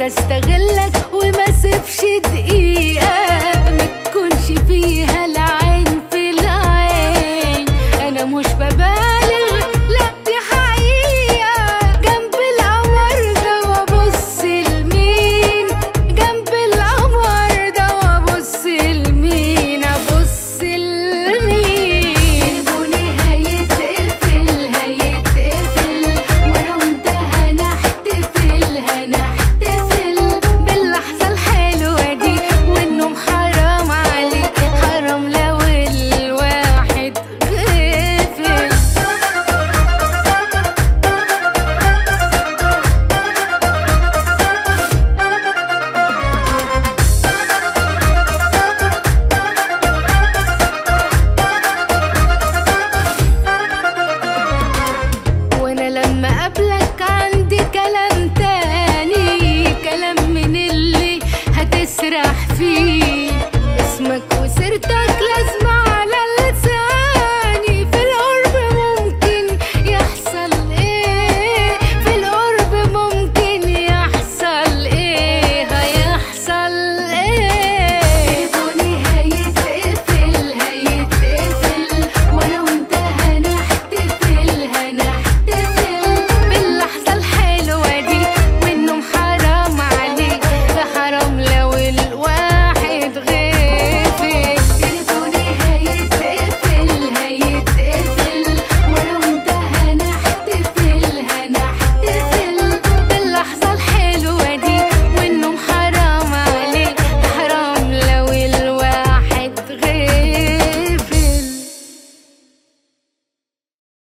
استغلك وما سيبش دقيقة ما تكونش فيها العين في العين انا مش ببالغ لا دي حقيقة جنب القمر ده وابص لمين جنب القمر ده وابص لمين ابص لمين تليفوني هيتقفل هيتقفل وانا وانت هنحتفل هنحتفل باللحظة الحلوة دي والنوم حرام عليك حرام لو الواحد غفل وانا لما اقابلك عندي كلام تاني كلام من اللي هتسرح فيه